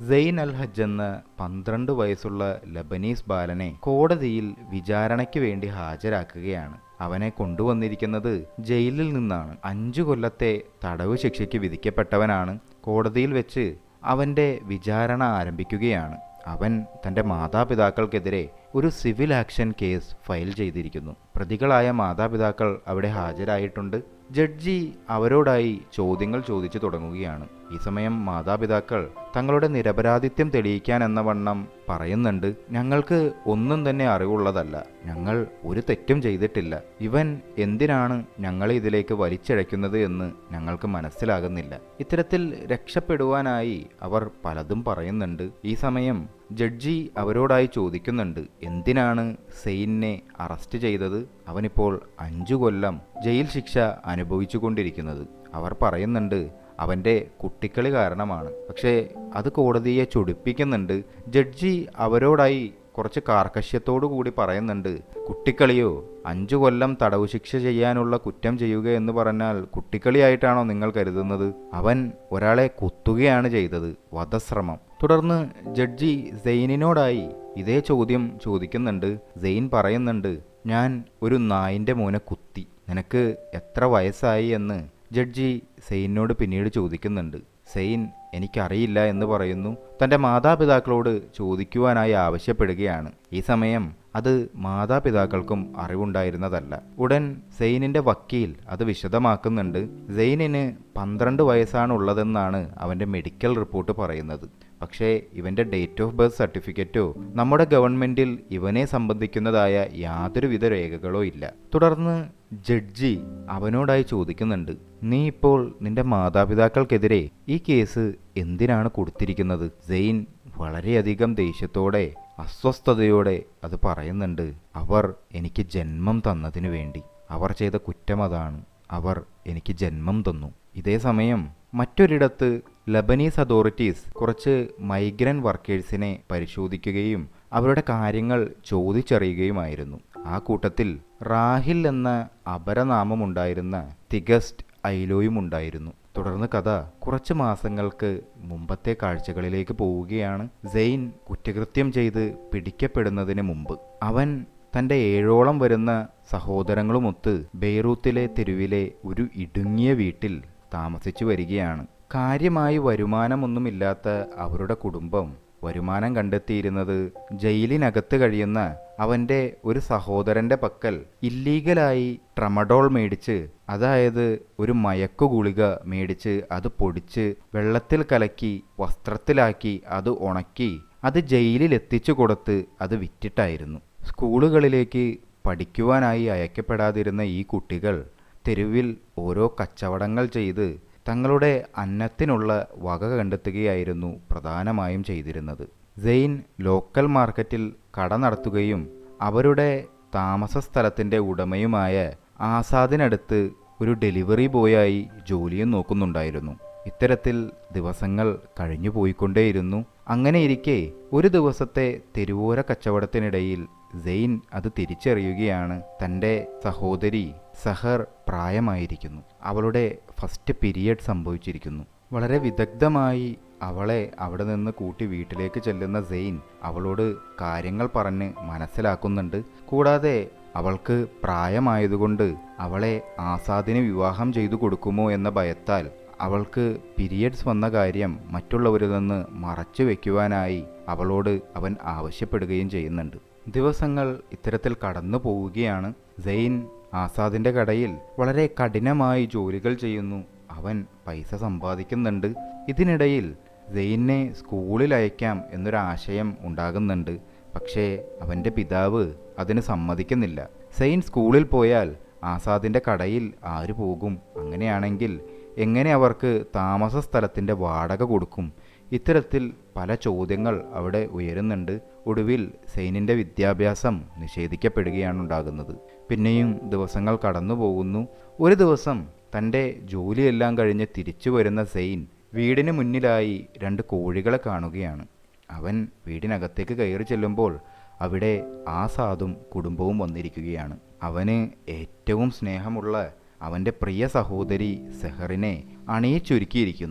സെയ്ൻ അൽ ഹജ്ജ് എന്ന പന്ത്രണ്ട് വയസ്സുള്ള ലബനീസ് ബാലനെ കോടതിയിൽ വിചാരണയ്ക്ക് വേണ്ടി ഹാജരാക്കുകയാണ് അവനെ കൊണ്ടുവന്നിരിക്കുന്നത് ജയിലിൽ നിന്നാണ് അഞ്ചു കൊല്ലത്തെ തടവ് ശിക്ഷയ്ക്ക് വിധിക്കപ്പെട്ടവനാണ് കോടതിയിൽ വെച്ച് അവൻ്റെ വിചാരണ ആരംഭിക്കുകയാണ് അവൻ തൻ്റെ മാതാപിതാക്കൾക്കെതിരെ ഒരു സിവിൽ ആക്ഷൻ കേസ് ഫയൽ ചെയ്തിരിക്കുന്നു പ്രതികളായ മാതാപിതാക്കൾ അവിടെ ഹാജരായിട്ടുണ്ട് ജഡ്ജി അവരോടായി ചോദ്യങ്ങൾ ചോദിച്ചു തുടങ്ങുകയാണ് ഈ സമയം മാതാപിതാക്കൾ തങ്ങളുടെ നിരപരാധിത്യം തെളിയിക്കാൻ എന്ന വണ്ണം പറയുന്നുണ്ട് ഞങ്ങൾക്ക് ഒന്നും തന്നെ അറിവുള്ളതല്ല ഞങ്ങൾ ഒരു തെറ്റും ചെയ്തിട്ടില്ല ഇവൻ എന്തിനാണ് ഞങ്ങളെ ഇതിലേക്ക് വലിച്ചിഴയ്ക്കുന്നത് എന്ന് ഞങ്ങൾക്ക് മനസ്സിലാകുന്നില്ല ഇത്തരത്തിൽ രക്ഷപ്പെടുവാനായി അവർ പലതും പറയുന്നുണ്ട് ഈ സമയം ജഡ്ജി അവരോടായി ചോദിക്കുന്നുണ്ട് എന്തിനാണ് സെയിനെ അറസ്റ്റ് ചെയ്തത് അവനിപ്പോൾ അഞ്ചു കൊല്ലം ജയിൽ ശിക്ഷ അനുഭവിച്ചുകൊണ്ടിരിക്കുന്നത് അവർ പറയുന്നുണ്ട് അവൻ്റെ കുട്ടിക്കളി കാരണമാണ് പക്ഷേ അത് കോടതിയെ ചൊടിപ്പിക്കുന്നുണ്ട് ജഡ്ജി അവരോടായി കുറച്ച് കാർക്കശ്യത്തോടു കൂടി പറയുന്നുണ്ട് കുട്ടിക്കളിയോ അഞ്ചു കൊല്ലം തടവ് ശിക്ഷ ചെയ്യാനുള്ള കുറ്റം ചെയ്യുക എന്ന് പറഞ്ഞാൽ കുട്ടിക്കളിയായിട്ടാണോ നിങ്ങൾ കരുതുന്നത് അവൻ ഒരാളെ കുത്തുകയാണ് ചെയ്തത് വധശ്രമം തുടർന്ന് ജഡ്ജി സെയിനിനോടായി ഇതേ ചോദ്യം ചോദിക്കുന്നുണ്ട് സെയിൻ പറയുന്നുണ്ട് ഞാൻ ഒരു നായിൻ്റെ മോനെ കുത്തി നിനക്ക് എത്ര വയസ്സായി എന്ന് ജഡ്ജി സെയിനോട് പിന്നീട് ചോദിക്കുന്നുണ്ട് സെയിൻ എനിക്കറിയില്ല എന്ന് പറയുന്നു തൻ്റെ മാതാപിതാക്കളോട് ചോദിക്കുവാനായി ആവശ്യപ്പെടുകയാണ് ഈ സമയം അത് മാതാപിതാക്കൾക്കും അറിവുണ്ടായിരുന്നതല്ല ഉടൻ സെയിനിന്റെ വക്കീൽ അത് വിശദമാക്കുന്നുണ്ട് സെയിനിന് പന്ത്രണ്ട് വയസ്സാണ് ഉള്ളതെന്നാണ് അവൻ്റെ മെഡിക്കൽ റിപ്പോർട്ട് പറയുന്നത് പക്ഷേ ഇവൻ്റെ ഡേറ്റ് ഓഫ് ബർത്ത് സർട്ടിഫിക്കറ്റോ നമ്മുടെ ഗവൺമെൻറ്റിൽ ഇവനെ സംബന്ധിക്കുന്നതായ യാതൊരുവിധ രേഖകളോ ഇല്ല തുടർന്ന് ജഡ്ജി അവനോടായി ചോദിക്കുന്നുണ്ട് നീ ഇപ്പോൾ നിന്റെ മാതാപിതാക്കൾക്കെതിരെ ഈ കേസ് എന്തിനാണ് കൊടുത്തിരിക്കുന്നത് സെയിൻ വളരെയധികം ദേഷ്യത്തോടെ അസ്വസ്ഥതയോടെ അത് പറയുന്നുണ്ട് അവർ എനിക്ക് ജന്മം തന്നതിനു വേണ്ടി അവർ ചെയ്ത കുറ്റം അതാണ് അവർ എനിക്ക് ജന്മം തന്നു ഇതേ സമയം മറ്റൊരിടത്ത് ലബനീസ് അതോറിറ്റീസ് കുറച്ച് മൈഗ്രൻ്റ് വർക്കേഴ്സിനെ പരിശോധിക്കുകയും അവരുടെ കാര്യങ്ങൾ ചോദിച്ചറിയുകയുമായിരുന്നു ആ കൂട്ടത്തിൽ റാഹിൽ എന്ന അപരനാമമുണ്ടായിരുന്ന തിഗസ്റ്റ് ഐലോയും ഉണ്ടായിരുന്നു തുടർന്ന് കഥ കുറച്ച് മാസങ്ങൾക്ക് മുമ്പത്തെ കാഴ്ചകളിലേക്ക് പോവുകയാണ് സെയിൻ കുറ്റകൃത്യം ചെയ്ത് പിടിക്കപ്പെടുന്നതിന് മുമ്പ് അവൻ തൻ്റെ ഏഴോളം വരുന്ന സഹോദരങ്ങളുമൊത്ത് ബെയ്റൂത്തിലെ തെരുവിലെ ഒരു ഇടുങ്ങിയ വീട്ടിൽ താമസിച്ചു വരികയാണ് കാര്യമായി വരുമാനമൊന്നുമില്ലാത്ത അവരുടെ കുടുംബം വരുമാനം കണ്ടെത്തിയിരുന്നത് ജയിലിനകത്ത് കഴിയുന്ന അവൻ്റെ ഒരു സഹോദരൻ്റെ പക്കൽ ഇല്ലീഗലായി ട്രമഡോൾ മേടിച്ച് അതായത് ഒരു മയക്കു ഗുളിക മേടിച്ച് അത് പൊടിച്ച് വെള്ളത്തിൽ കലക്കി വസ്ത്രത്തിലാക്കി അത് ഉണക്കി അത് ജയിലിൽ എത്തിച്ചു കൊടുത്ത് അത് വിറ്റിട്ടായിരുന്നു സ്കൂളുകളിലേക്ക് പഠിക്കുവാനായി അയക്കപ്പെടാതിരുന്ന ഈ കുട്ടികൾ തെരുവിൽ ഓരോ കച്ചവടങ്ങൾ ചെയ്ത് തങ്ങളുടെ അന്നത്തിനുള്ള വക കണ്ടെത്തുകയായിരുന്നു പ്രധാനമായും ചെയ്തിരുന്നത് സെയിൻ ലോക്കൽ മാർക്കറ്റിൽ കട നടത്തുകയും അവരുടെ താമസ സ്ഥലത്തിൻ്റെ ഉടമയുമായ ആസാദിനടുത്ത് ഒരു ഡെലിവറി ബോയായി ജോലിയും നോക്കുന്നുണ്ടായിരുന്നു ഇത്തരത്തിൽ ദിവസങ്ങൾ കഴിഞ്ഞു പോയിക്കൊണ്ടേയിരുന്നു അങ്ങനെയിരിക്കെ ഒരു ദിവസത്തെ തെരുവോര കച്ചവടത്തിനിടയിൽ സെയിൻ അത് തിരിച്ചറിയുകയാണ് തൻ്റെ സഹോദരി സഹർ പ്രായമായിരിക്കുന്നു അവളുടെ ഫസ്റ്റ് പീരിയഡ് സംഭവിച്ചിരിക്കുന്നു വളരെ വിദഗ്ധമായി അവളെ അവിടെ നിന്ന് കൂട്ടി വീട്ടിലേക്ക് ചെല്ലുന്ന സെയിൻ അവളോട് കാര്യങ്ങൾ പറഞ്ഞ് മനസ്സിലാക്കുന്നുണ്ട് കൂടാതെ അവൾക്ക് പ്രായമായതുകൊണ്ട് അവളെ ആസാദിന് വിവാഹം ചെയ്തു കൊടുക്കുമോ എന്ന ഭയത്താൽ അവൾക്ക് പീരിയഡ്സ് വന്ന കാര്യം മറ്റുള്ളവരിൽ നിന്ന് മറച്ചു വെക്കുവാനായി അവളോട് അവൻ ആവശ്യപ്പെടുകയും ചെയ്യുന്നുണ്ട് ദിവസങ്ങൾ ഇത്തരത്തിൽ കടന്നു പോവുകയാണ് സെയിൻ ആസാദിൻ്റെ കടയിൽ വളരെ കഠിനമായി ജോലികൾ ചെയ്യുന്നു അവൻ പൈസ സമ്പാദിക്കുന്നുണ്ട് ഇതിനിടയിൽ സെയിനെ സ്കൂളിൽ അയക്കാം എന്നൊരാശയം ഉണ്ടാകുന്നുണ്ട് പക്ഷേ അവൻ്റെ പിതാവ് അതിന് സമ്മതിക്കുന്നില്ല സെയിൻ സ്കൂളിൽ പോയാൽ ആസാദിൻ്റെ കടയിൽ ആര് പോകും അങ്ങനെയാണെങ്കിൽ എങ്ങനെ അവർക്ക് താമസ സ്ഥലത്തിൻ്റെ വാടക കൊടുക്കും ഇത്തരത്തിൽ പല ചോദ്യങ്ങൾ അവിടെ ഉയരുന്നുണ്ട് ഒടുവിൽ സെയിനിൻ്റെ വിദ്യാഭ്യാസം നിഷേധിക്കപ്പെടുകയാണ് ഉണ്ടാകുന്നത് പിന്നെയും ദിവസങ്ങൾ കടന്നു പോകുന്നു ഒരു ദിവസം തൻ്റെ ജോലിയെല്ലാം കഴിഞ്ഞ് തിരിച്ചു വരുന്ന സെയിൻ വീടിന് മുന്നിലായി രണ്ട് കോഴികളെ കാണുകയാണ് അവൻ വീടിനകത്തേക്ക് കയറി ചെല്ലുമ്പോൾ അവിടെ ആസാദും കുടുംബവും വന്നിരിക്കുകയാണ് അവന് ഏറ്റവും സ്നേഹമുള്ള അവൻ്റെ പ്രിയ സഹോദരി സെഹറിനെ അണിയിച്ചൊരുക്കിയിരിക്കുന്നു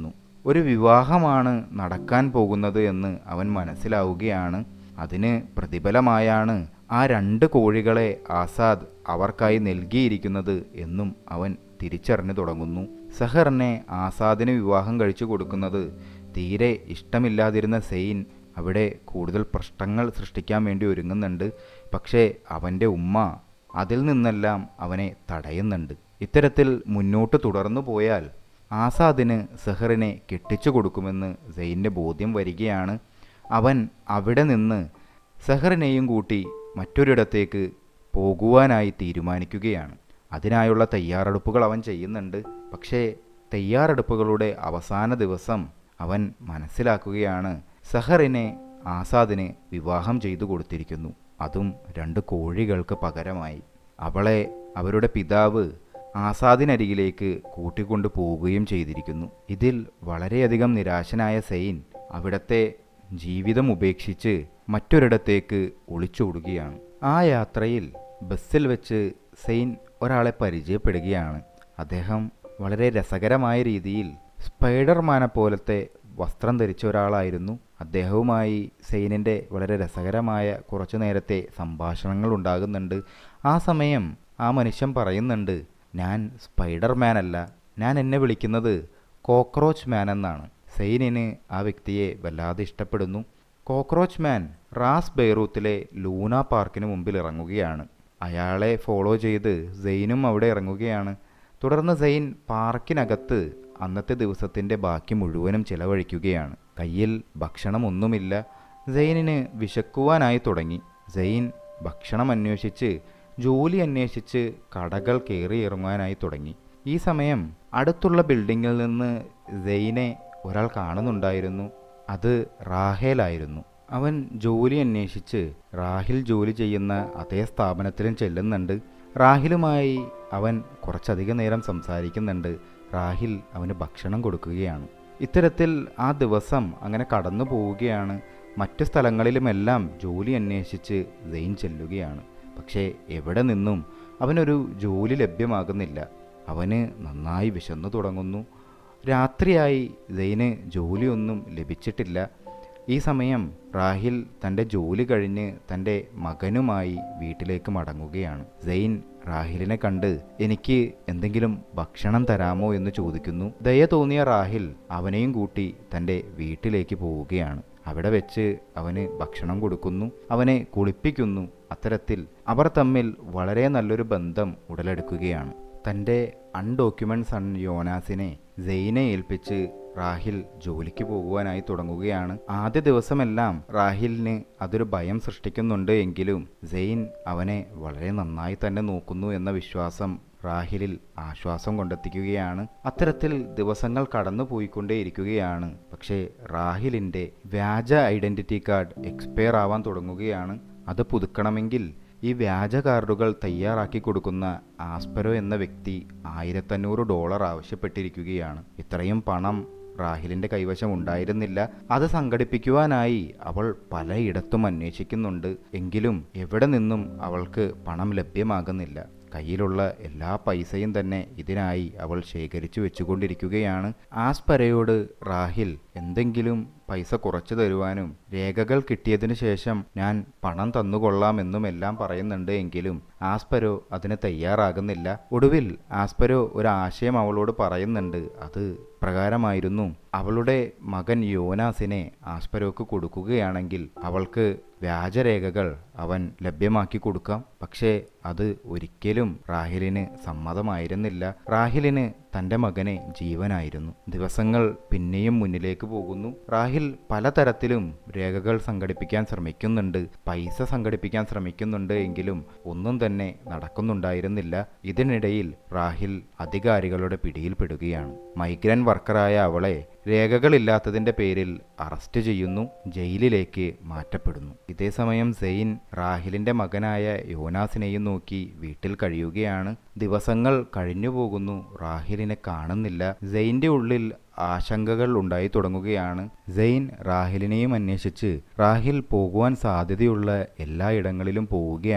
ഒരു വിവാഹമാണ് നടക്കാൻ പോകുന്നത് എന്ന് അവൻ മനസ്സിലാവുകയാണ് അതിന് പ്രതിഫലമായാണ് ആ രണ്ട് കോഴികളെ ആസാദ് അവർക്കായി നൽകിയിരിക്കുന്നത് എന്നും അവൻ തിരിച്ചറിഞ്ഞു തുടങ്ങുന്നു സഹറിനെ ആസാദിന് വിവാഹം കഴിച്ചു കൊടുക്കുന്നത് തീരെ ഇഷ്ടമില്ലാതിരുന്ന സെയിൻ അവിടെ കൂടുതൽ പ്രശ്നങ്ങൾ സൃഷ്ടിക്കാൻ വേണ്ടി ഒരുങ്ങുന്നുണ്ട് പക്ഷേ അവൻ്റെ ഉമ്മ അതിൽ നിന്നെല്ലാം അവനെ തടയുന്നുണ്ട് ഇത്തരത്തിൽ മുന്നോട്ട് തുടർന്നു പോയാൽ ആസാദിന് സെഹറിനെ കെട്ടിച്ചു കൊടുക്കുമെന്ന് സെയിൻ്റെ ബോധ്യം വരികയാണ് അവൻ അവിടെ നിന്ന് സെഹറിനെയും കൂട്ടി മറ്റൊരിടത്തേക്ക് പോകുവാനായി തീരുമാനിക്കുകയാണ് അതിനായുള്ള തയ്യാറെടുപ്പുകൾ അവൻ ചെയ്യുന്നുണ്ട് പക്ഷേ തയ്യാറെടുപ്പുകളുടെ അവസാന ദിവസം അവൻ മനസ്സിലാക്കുകയാണ് സഹറിനെ ആസാദിന് വിവാഹം ചെയ്തു കൊടുത്തിരിക്കുന്നു അതും രണ്ട് കോഴികൾക്ക് പകരമായി അവളെ അവരുടെ പിതാവ് ആസാദിനരികിലേക്ക് കൂട്ടിക്കൊണ്ടു പോവുകയും ചെയ്തിരിക്കുന്നു ഇതിൽ വളരെയധികം നിരാശനായ സെയിൻ അവിടത്തെ ജീവിതം ഉപേക്ഷിച്ച് മറ്റൊരിടത്തേക്ക് ഒളിച്ചോടുകയാണ് ആ യാത്രയിൽ ബസ്സിൽ വെച്ച് സെയിൻ ഒരാളെ പരിചയപ്പെടുകയാണ് അദ്ദേഹം വളരെ രസകരമായ രീതിയിൽ സ്പൈഡർമാനെ പോലത്തെ വസ്ത്രം ധരിച്ച ഒരാളായിരുന്നു അദ്ദേഹവുമായി സെയിനിൻ്റെ വളരെ രസകരമായ കുറച്ചു നേരത്തെ സംഭാഷണങ്ങൾ ഉണ്ടാകുന്നുണ്ട് ആ സമയം ആ മനുഷ്യൻ പറയുന്നുണ്ട് ഞാൻ സ്പൈഡർമാൻ അല്ല ഞാൻ എന്നെ വിളിക്കുന്നത് കോക്രോച്ച് മാൻ എന്നാണ് സെയിനിന് ആ വ്യക്തിയെ വല്ലാതെ ഇഷ്ടപ്പെടുന്നു കോക്രോച്ച് മാൻ റാസ് ബെയ്റൂത്തിലെ ലൂന പാർക്കിന് മുമ്പിൽ ഇറങ്ങുകയാണ് അയാളെ ഫോളോ ചെയ്ത് സെയിനും അവിടെ ഇറങ്ങുകയാണ് തുടർന്ന് സെയിൻ പാർക്കിനകത്ത് അന്നത്തെ ദിവസത്തിൻ്റെ ബാക്കി മുഴുവനും ചിലവഴിക്കുകയാണ് കയ്യിൽ ഭക്ഷണമൊന്നുമില്ല സെയിനിന് വിശക്കുവാനായി തുടങ്ങി സെയിൻ ഭക്ഷണം അന്വേഷിച്ച് ജോലി അന്വേഷിച്ച് കടകൾ കയറി ഇറങ്ങാനായി തുടങ്ങി ഈ സമയം അടുത്തുള്ള ബിൽഡിങ്ങിൽ നിന്ന് സെയിനെ ഒരാൾ കാണുന്നുണ്ടായിരുന്നു അത് റാഹേലായിരുന്നു അവൻ ജോലി അന്വേഷിച്ച് റാഹിൽ ജോലി ചെയ്യുന്ന അതേ സ്ഥാപനത്തിലും ചെല്ലുന്നുണ്ട് റാഹിലുമായി അവൻ കുറച്ചധികം നേരം സംസാരിക്കുന്നുണ്ട് റാഹിൽ അവന് ഭക്ഷണം കൊടുക്കുകയാണ് ഇത്തരത്തിൽ ആ ദിവസം അങ്ങനെ കടന്നു പോവുകയാണ് മറ്റു സ്ഥലങ്ങളിലുമെല്ലാം ജോലി അന്വേഷിച്ച് സെയിൻ ചെല്ലുകയാണ് പക്ഷേ എവിടെ നിന്നും അവനൊരു ജോലി ലഭ്യമാകുന്നില്ല അവന് നന്നായി വിശന്നു തുടങ്ങുന്നു രാത്രിയായി സെയിന് ജോലിയൊന്നും ലഭിച്ചിട്ടില്ല ഈ സമയം റാഹിൽ തൻ്റെ ജോലി കഴിഞ്ഞ് തൻ്റെ മകനുമായി വീട്ടിലേക്ക് മടങ്ങുകയാണ് സെയിൻ റാഹിലിനെ കണ്ട് എനിക്ക് എന്തെങ്കിലും ഭക്ഷണം തരാമോ എന്ന് ചോദിക്കുന്നു ദയ തോന്നിയ റാഹിൽ അവനെയും കൂട്ടി തൻ്റെ വീട്ടിലേക്ക് പോവുകയാണ് അവിടെ വെച്ച് അവന് ഭക്ഷണം കൊടുക്കുന്നു അവനെ കുളിപ്പിക്കുന്നു അത്തരത്തിൽ അവർ തമ്മിൽ വളരെ നല്ലൊരു ബന്ധം ഉടലെടുക്കുകയാണ് തൻ്റെ അൺഡോക്യുമെന്റ് സൺ യോനാസിനെ സെയിനെ ഏൽപ്പിച്ച് റാഹിൽ ജോലിക്ക് പോകുവാനായി തുടങ്ങുകയാണ് ആദ്യ ദിവസമെല്ലാം റാഹിലിന് അതൊരു ഭയം സൃഷ്ടിക്കുന്നുണ്ട് എങ്കിലും സെയിൻ അവനെ വളരെ നന്നായി തന്നെ നോക്കുന്നു എന്ന വിശ്വാസം റാഹിലിൽ ആശ്വാസം കൊണ്ടെത്തിക്കുകയാണ് അത്തരത്തിൽ ദിവസങ്ങൾ കടന്നു പോയിക്കൊണ്ടേയിരിക്കുകയാണ് പക്ഷേ റാഹിലിൻ്റെ വ്യാജ ഐഡൻറ്റിറ്റി കാർഡ് എക്സ്പയർ ആവാൻ തുടങ്ങുകയാണ് അത് പുതുക്കണമെങ്കിൽ ഈ വ്യാജ കാർഡുകൾ തയ്യാറാക്കി കൊടുക്കുന്ന ആസ്പെരോ എന്ന വ്യക്തി ആയിരത്തഞ്ഞൂറ് ഡോളർ ആവശ്യപ്പെട്ടിരിക്കുകയാണ് ഇത്രയും പണം റാഹിലിൻ്റെ കൈവശം ഉണ്ടായിരുന്നില്ല അത് സംഘടിപ്പിക്കുവാനായി അവൾ പലയിടത്തും അന്വേഷിക്കുന്നുണ്ട് എങ്കിലും എവിടെ നിന്നും അവൾക്ക് പണം ലഭ്യമാകുന്നില്ല കയ്യിലുള്ള എല്ലാ പൈസയും തന്നെ ഇതിനായി അവൾ ശേഖരിച്ചു വെച്ചുകൊണ്ടിരിക്കുകയാണ് ആസ്പരയോട് റാഹിൽ എന്തെങ്കിലും പൈസ കുറച്ചു തരുവാനും രേഖകൾ കിട്ടിയതിനു ശേഷം ഞാൻ പണം തന്നുകൊള്ളാമെന്നും എല്ലാം പറയുന്നുണ്ട് എങ്കിലും ആസ്പരോ അതിന് തയ്യാറാകുന്നില്ല ഒടുവിൽ ആസ്പരോ ഒരു ആശയം അവളോട് പറയുന്നുണ്ട് അത് പ്രകാരമായിരുന്നു അവളുടെ മകൻ യോനാസിനെ ആസ്പരോക്ക് കൊടുക്കുകയാണെങ്കിൽ അവൾക്ക് വ്യാജരേഖകൾ അവൻ ലഭ്യമാക്കി കൊടുക്കാം പക്ഷേ അത് ഒരിക്കലും റാഹിലിന് സമ്മതമായിരുന്നില്ല റാഹിലിന് തൻ്റെ മകനെ ജീവനായിരുന്നു ദിവസങ്ങൾ പിന്നെയും മുന്നിലേക്ക് പോകുന്നു റാഹിൽ പലതരത്തിലും രേഖകൾ സംഘടിപ്പിക്കാൻ ശ്രമിക്കുന്നുണ്ട് പൈസ സംഘടിപ്പിക്കാൻ ശ്രമിക്കുന്നുണ്ട് എങ്കിലും ഒന്നും തന്നെ നടക്കുന്നുണ്ടായിരുന്നില്ല ഇതിനിടയിൽ റാഹിൽ അധികാരികളുടെ പിടിയിൽപ്പെടുകയാണ് മൈഗ്രന്റ് വർക്കറായ അവളെ രേഖകളില്ലാത്തതിൻ്റെ പേരിൽ അറസ്റ്റ് ചെയ്യുന്നു ജയിലിലേക്ക് മാറ്റപ്പെടുന്നു ഇതേസമയം സെയിൻ റാഹിലിൻ്റെ മകനായ യോനാസിനെയും നോക്കി വീട്ടിൽ കഴിയുകയാണ് ദിവസങ്ങൾ കഴിഞ്ഞു പോകുന്നു റാഹിലിനെ കാണുന്നില്ല സെയിൻ്റെ ഉള്ളിൽ ആശങ്കകൾ ഉണ്ടായി തുടങ്ങുകയാണ് സെയിൻ റാഹിലിനെയും അന്വേഷിച്ച് റാഹിൽ പോകുവാൻ സാധ്യതയുള്ള എല്ലായിടങ്ങളിലും പോവുകയാണ്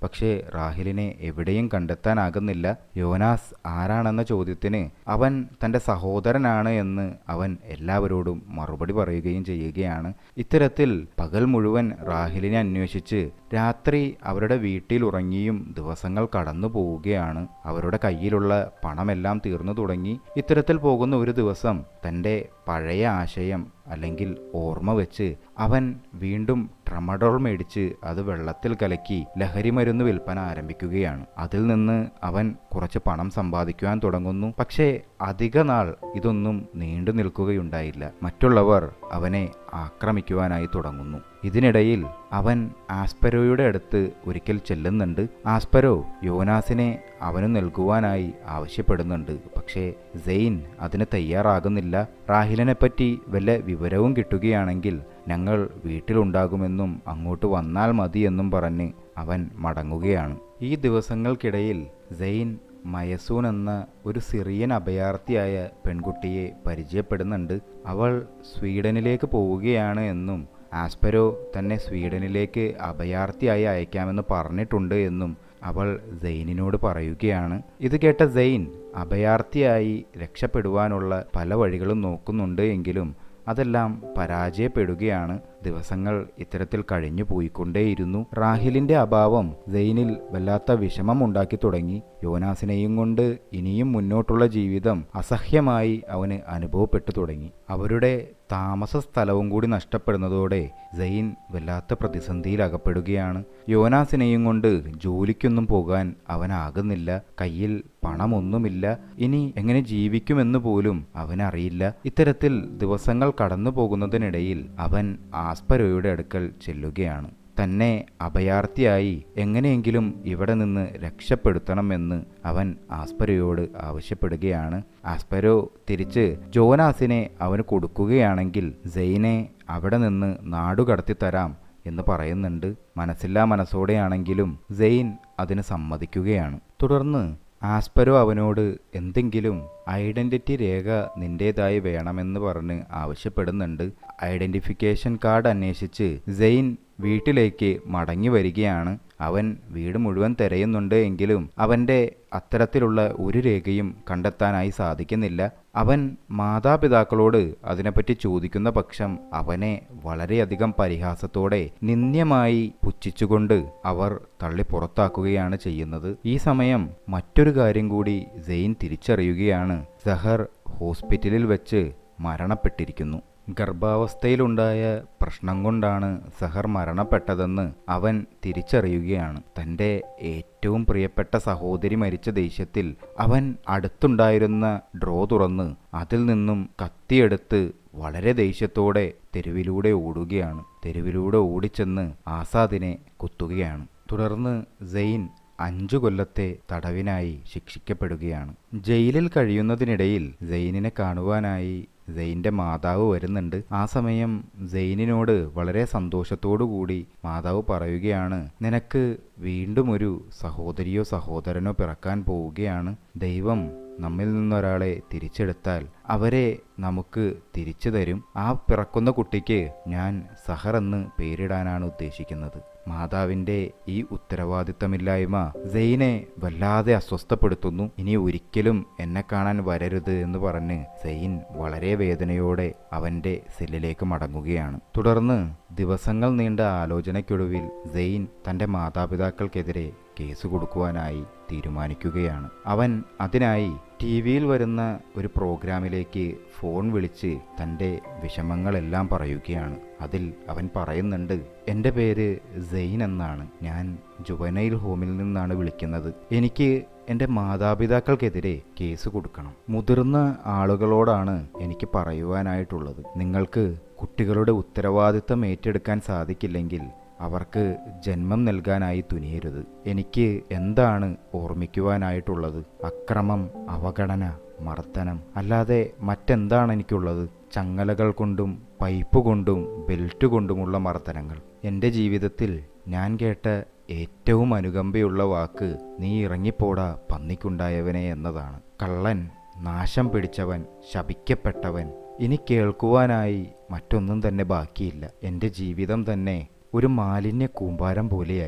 പക്ഷേ റാഹിലിനെ എവിടെയും കണ്ടെത്താനാകുന്നില്ല യോനാസ് ആരാണെന്ന ചോദ്യത്തിന് അവൻ തൻ്റെ സഹോദരനാണ് എന്ന് അവൻ എല്ലാവരോടും മറുപടി പറയുകയും ചെയ്യുകയാണ് ഇത്തരത്തിൽ പകൽ മുഴുവൻ റാഹിലിനെ അന്വേഷിച്ച് രാത്രി അവരുടെ വീട്ടിൽ ഉറങ്ങിയും ദിവസങ്ങൾ കടന്നു പോവുകയാണ് അവരുടെ കയ്യിലുള്ള പണമെല്ലാം തീർന്നു തുടങ്ങി ഇത്തരത്തിൽ പോകുന്ന ഒരു ദിവസം തൻ്റെ പഴയ ആശയം അല്ലെങ്കിൽ ഓർമ്മ വെച്ച് അവൻ വീണ്ടും ട്രമഡോൾ മേടിച്ച് അത് വെള്ളത്തിൽ കലക്കി ലഹരി മരുന്ന് വിൽപ്പന ആരംഭിക്കുകയാണ് അതിൽ നിന്ന് അവൻ കുറച്ച് പണം സമ്പാദിക്കുവാൻ തുടങ്ങുന്നു പക്ഷേ അധിക നാൾ ഇതൊന്നും നീണ്ടു നിൽക്കുകയുണ്ടായില്ല മറ്റുള്ളവർ അവനെ ആക്രമിക്കുവാനായി തുടങ്ങുന്നു ഇതിനിടയിൽ അവൻ ആസ്പെരോയുടെ അടുത്ത് ഒരിക്കൽ ചെല്ലുന്നുണ്ട് ആസ്പെരോ യോനാസിനെ അവന് നൽകുവാനായി ആവശ്യപ്പെടുന്നുണ്ട് പക്ഷേ സെയിൻ അതിന് തയ്യാറാകുന്നില്ല റാഹിലിനെ പറ്റി വല്ല വിവരവും കിട്ടുകയാണെങ്കിൽ ഞങ്ങൾ വീട്ടിലുണ്ടാകുമെന്നും അങ്ങോട്ട് വന്നാൽ മതിയെന്നും പറഞ്ഞ് അവൻ മടങ്ങുകയാണ് ഈ ദിവസങ്ങൾക്കിടയിൽ സെയിൻ മയസൂൻ എന്ന ഒരു സിറിയൻ അഭയാർത്ഥിയായ പെൺകുട്ടിയെ പരിചയപ്പെടുന്നുണ്ട് അവൾ സ്വീഡനിലേക്ക് പോവുകയാണ് എന്നും ആസ്പെരോ തന്നെ സ്വീഡനിലേക്ക് അഭയാർത്ഥിയായി അയക്കാമെന്ന് പറഞ്ഞിട്ടുണ്ട് എന്നും അവൾ സെയിനിനോട് പറയുകയാണ് ഇത് കേട്ട സെയിൻ അഭയാർത്ഥിയായി രക്ഷപ്പെടുവാനുള്ള പല വഴികളും നോക്കുന്നുണ്ട് എങ്കിലും അതെല്ലാം പരാജയപ്പെടുകയാണ് ദിവസങ്ങൾ ഇത്തരത്തിൽ കഴിഞ്ഞു പോയിക്കൊണ്ടേയിരുന്നു റാഹിലിന്റെ അഭാവം സെയിനിൽ വല്ലാത്ത വിഷമം ഉണ്ടാക്കി തുടങ്ങി യോനാസിനെയും കൊണ്ട് ഇനിയും മുന്നോട്ടുള്ള ജീവിതം അസഹ്യമായി അവന് അനുഭവപ്പെട്ടു തുടങ്ങി അവരുടെ താമസ സ്ഥലവും കൂടി നഷ്ടപ്പെടുന്നതോടെ സെയിൻ വല്ലാത്ത പ്രതിസന്ധിയിൽ അകപ്പെടുകയാണ് യോനാസിനെയും കൊണ്ട് ജോലിക്കൊന്നും പോകാൻ അവനാകുന്നില്ല കയ്യിൽ പണമൊന്നുമില്ല ഇനി എങ്ങനെ ജീവിക്കുമെന്ന് പോലും അവനറിയില്ല ഇത്തരത്തിൽ ദിവസങ്ങൾ കടന്നു പോകുന്നതിനിടയിൽ അവൻ ആസ്പരോയുടെ അടുക്കൽ ചെല്ലുകയാണ് തന്നെ അഭയാർത്ഥിയായി എങ്ങനെയെങ്കിലും ഇവിടെ നിന്ന് രക്ഷപ്പെടുത്തണമെന്ന് അവൻ ആസ്പരയോട് ആവശ്യപ്പെടുകയാണ് ആസ്പരോ തിരിച്ച് ജോനാസിനെ അവന് കൊടുക്കുകയാണെങ്കിൽ സെയിനെ അവിടെ നിന്ന് നാടുകടത്തി തരാം എന്ന് പറയുന്നുണ്ട് മനസ്സില്ലാ മനസ്സോടെയാണെങ്കിലും സെയിൻ അതിന് സമ്മതിക്കുകയാണ് തുടർന്ന് ആസ്പരോ അവനോട് എന്തെങ്കിലും ഐഡന്റിറ്റി രേഖ നിന്റേതായി വേണമെന്ന് പറഞ്ഞ് ആവശ്യപ്പെടുന്നുണ്ട് ഐഡന്റിഫിക്കേഷൻ കാർഡ് അന്വേഷിച്ച് സെയിൻ വീട്ടിലേക്ക് മടങ്ങി വരികയാണ് അവൻ വീട് മുഴുവൻ തിരയുന്നുണ്ട് എങ്കിലും അവൻ്റെ അത്തരത്തിലുള്ള ഒരു രേഖയും കണ്ടെത്താനായി സാധിക്കുന്നില്ല അവൻ മാതാപിതാക്കളോട് അതിനെപ്പറ്റി ചോദിക്കുന്ന പക്ഷം അവനെ വളരെയധികം പരിഹാസത്തോടെ നിന്ദ്യമായി പുച്ഛിച്ചുകൊണ്ട് അവർ തള്ളി പുറത്താക്കുകയാണ് ചെയ്യുന്നത് ഈ സമയം മറ്റൊരു കാര്യം കൂടി സെയിൻ തിരിച്ചറിയുകയാണ് സഹർ ഹോസ്പിറ്റലിൽ വെച്ച് മരണപ്പെട്ടിരിക്കുന്നു ഗർഭാവസ്ഥയിലുണ്ടായ പ്രശ്നം കൊണ്ടാണ് സഹർ മരണപ്പെട്ടതെന്ന് അവൻ തിരിച്ചറിയുകയാണ് തൻ്റെ ഏറ്റവും പ്രിയപ്പെട്ട സഹോദരി മരിച്ച ദേഷ്യത്തിൽ അവൻ അടുത്തുണ്ടായിരുന്ന ഡ്രോ തുറന്ന് അതിൽ നിന്നും കത്തിയെടുത്ത് വളരെ ദേഷ്യത്തോടെ തെരുവിലൂടെ ഓടുകയാണ് തെരുവിലൂടെ ഓടിച്ചെന്ന് ആസാദിനെ കുത്തുകയാണ് തുടർന്ന് സെയിൻ അഞ്ചു കൊല്ലത്തെ തടവിനായി ശിക്ഷിക്കപ്പെടുകയാണ് ജയിലിൽ കഴിയുന്നതിനിടയിൽ സെയിനിനെ കാണുവാനായി സെയിൻ്റെ മാതാവ് വരുന്നുണ്ട് ആ സമയം സെയിനിനോട് വളരെ സന്തോഷത്തോടു കൂടി മാതാവ് പറയുകയാണ് നിനക്ക് വീണ്ടും ഒരു സഹോദരിയോ സഹോദരനോ പിറക്കാൻ പോവുകയാണ് ദൈവം നമ്മിൽ നിന്നൊരാളെ തിരിച്ചെടുത്താൽ അവരെ നമുക്ക് തിരിച്ചു തരും ആ പിറക്കുന്ന കുട്ടിക്ക് ഞാൻ സഹർ എന്ന് പേരിടാനാണ് ഉദ്ദേശിക്കുന്നത് മാതാവിൻ്റെ ഈ ഉത്തരവാദിത്തമില്ലായ്മ സെയിനെ വല്ലാതെ അസ്വസ്ഥപ്പെടുത്തുന്നു ഇനി ഒരിക്കലും എന്നെ കാണാൻ വരരുത് എന്ന് പറഞ്ഞ് സെയിൻ വളരെ വേദനയോടെ അവൻ്റെ സെല്ലിലേക്ക് മടങ്ങുകയാണ് തുടർന്ന് ദിവസങ്ങൾ നീണ്ട ആലോചനയ്ക്കൊടുവിൽ സെയിൻ തൻ്റെ മാതാപിതാക്കൾക്കെതിരെ കേസ് കൊടുക്കുവാനായി തീരുമാനിക്കുകയാണ് അവൻ അതിനായി ടി വിയിൽ വരുന്ന ഒരു പ്രോഗ്രാമിലേക്ക് ഫോൺ വിളിച്ച് തൻ്റെ വിഷമങ്ങളെല്ലാം പറയുകയാണ് അതിൽ അവൻ പറയുന്നുണ്ട് എൻ്റെ പേര് സെയിൻ എന്നാണ് ഞാൻ ജുവനൈൽ ഹോമിൽ നിന്നാണ് വിളിക്കുന്നത് എനിക്ക് എൻ്റെ മാതാപിതാക്കൾക്കെതിരെ കേസ് കൊടുക്കണം മുതിർന്ന ആളുകളോടാണ് എനിക്ക് പറയുവാനായിട്ടുള്ളത് നിങ്ങൾക്ക് കുട്ടികളുടെ ഉത്തരവാദിത്തം ഏറ്റെടുക്കാൻ സാധിക്കില്ലെങ്കിൽ അവർക്ക് ജന്മം നൽകാനായി തുനിയരുത് എനിക്ക് എന്താണ് ഓർമ്മിക്കുവാനായിട്ടുള്ളത് അക്രമം അവഗണന മർദ്ദനം അല്ലാതെ മറ്റെന്താണ് എനിക്കുള്ളത് ചങ്ങലകൾ കൊണ്ടും പൈപ്പ് കൊണ്ടും ബെൽറ്റ് കൊണ്ടുമുള്ള മർദ്ദനങ്ങൾ എൻ്റെ ജീവിതത്തിൽ ഞാൻ കേട്ട ഏറ്റവും അനുകമ്പയുള്ള വാക്ക് നീ ഇറങ്ങിപ്പോടാ പന്നിക്കുണ്ടായവനെ എന്നതാണ് കള്ളൻ നാശം പിടിച്ചവൻ ശപിക്കപ്പെട്ടവൻ ഇനി കേൾക്കുവാനായി മറ്റൊന്നും തന്നെ ബാക്കിയില്ല എൻ്റെ ജീവിതം തന്നെ ഒരു മാലിന്യ കൂമ്പാരം പോലെയായി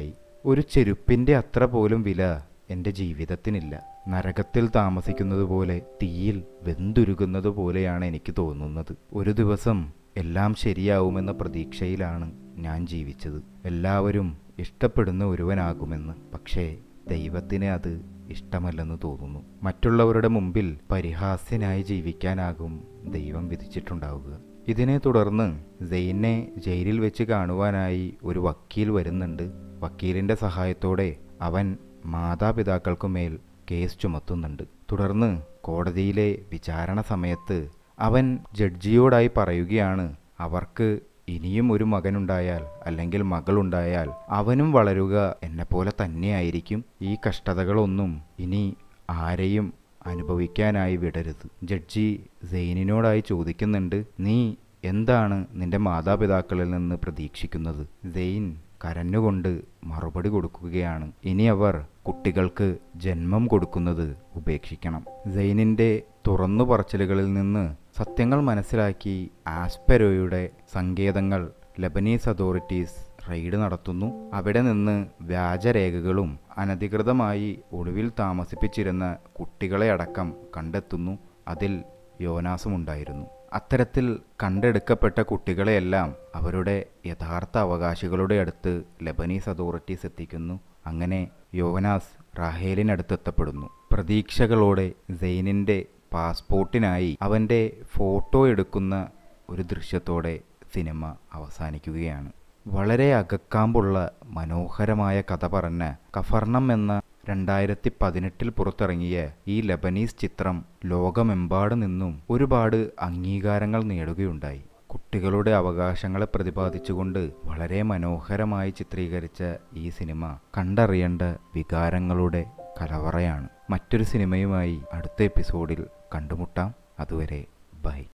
ഒരു ചെരുപ്പിൻ്റെ അത്ര പോലും വില എൻ്റെ ജീവിതത്തിനില്ല നരകത്തിൽ താമസിക്കുന്നത് പോലെ തീയിൽ വെന്തുരുകുന്നത് പോലെയാണ് എനിക്ക് തോന്നുന്നത് ഒരു ദിവസം എല്ലാം ശരിയാവുമെന്ന പ്രതീക്ഷയിലാണ് ഞാൻ ജീവിച്ചത് എല്ലാവരും ഇഷ്ടപ്പെടുന്ന ഒരുവനാകുമെന്ന് പക്ഷേ ദൈവത്തിന് അത് ഇഷ്ടമല്ലെന്ന് തോന്നുന്നു മറ്റുള്ളവരുടെ മുമ്പിൽ പരിഹാസ്യനായി ജീവിക്കാനാകും ദൈവം വിധിച്ചിട്ടുണ്ടാവുക ഇതിനെ തുടർന്ന് സെയിനെ ജയിലിൽ വെച്ച് കാണുവാനായി ഒരു വക്കീൽ വരുന്നുണ്ട് വക്കീലിൻ്റെ സഹായത്തോടെ അവൻ മാതാപിതാക്കൾക്കുമേൽ കേസ് ചുമത്തുന്നുണ്ട് തുടർന്ന് കോടതിയിലെ വിചാരണ സമയത്ത് അവൻ ജഡ്ജിയോടായി പറയുകയാണ് അവർക്ക് ഇനിയും ഒരു മകനുണ്ടായാൽ അല്ലെങ്കിൽ മകളുണ്ടായാൽ അവനും വളരുക എന്നെപ്പോലെ തന്നെയായിരിക്കും ഈ കഷ്ടതകളൊന്നും ഇനി ആരെയും അനുഭവിക്കാനായി വിടരുത് ജഡ്ജി സെയിനിനോടായി ചോദിക്കുന്നുണ്ട് നീ എന്താണ് നിന്റെ മാതാപിതാക്കളിൽ നിന്ന് പ്രതീക്ഷിക്കുന്നത് സെയിൻ കരഞ്ഞുകൊണ്ട് മറുപടി കൊടുക്കുകയാണ് ഇനി അവർ കുട്ടികൾക്ക് ജന്മം കൊടുക്കുന്നത് ഉപേക്ഷിക്കണം സെയിനിൻ്റെ തുറന്നു പറച്ചിലുകളിൽ നിന്ന് സത്യങ്ങൾ മനസ്സിലാക്കി ആസ്പെരോയുടെ സങ്കേതങ്ങൾ ലബനീസ് അതോറിറ്റീസ് റെയ്ഡ് നടത്തുന്നു അവിടെ നിന്ന് വ്യാജരേഖകളും അനധികൃതമായി ഒളിവിൽ താമസിപ്പിച്ചിരുന്ന കുട്ടികളെ അടക്കം കണ്ടെത്തുന്നു അതിൽ യോനാസുമുണ്ടായിരുന്നു അത്തരത്തിൽ കണ്ടെടുക്കപ്പെട്ട കുട്ടികളെയെല്ലാം അവരുടെ യഥാർത്ഥ അവകാശികളുടെ അടുത്ത് ലബനീസ് അതോറിറ്റീസ് എത്തിക്കുന്നു അങ്ങനെ യോവനാസ് റാഹേലിനടുത്തെത്തപ്പെടുന്നു പ്രതീക്ഷകളോടെ സെയിനിൻ്റെ പാസ്പോർട്ടിനായി അവൻ്റെ ഫോട്ടോ എടുക്കുന്ന ഒരു ദൃശ്യത്തോടെ സിനിമ അവസാനിക്കുകയാണ് വളരെ അകക്കാമ്പുള്ള മനോഹരമായ കഥ പറഞ്ഞ കഫർണം എന്ന രണ്ടായിരത്തി പതിനെട്ടിൽ പുറത്തിറങ്ങിയ ഈ ലബനീസ് ചിത്രം ലോകമെമ്പാട് നിന്നും ഒരുപാട് അംഗീകാരങ്ങൾ നേടുകയുണ്ടായി കുട്ടികളുടെ അവകാശങ്ങളെ പ്രതിപാദിച്ചുകൊണ്ട് വളരെ മനോഹരമായി ചിത്രീകരിച്ച ഈ സിനിമ കണ്ടറിയേണ്ട വികാരങ്ങളുടെ കലവറയാണ് മറ്റൊരു സിനിമയുമായി അടുത്ത എപ്പിസോഡിൽ കണ്ടുമുട്ടാം അതുവരെ ബൈ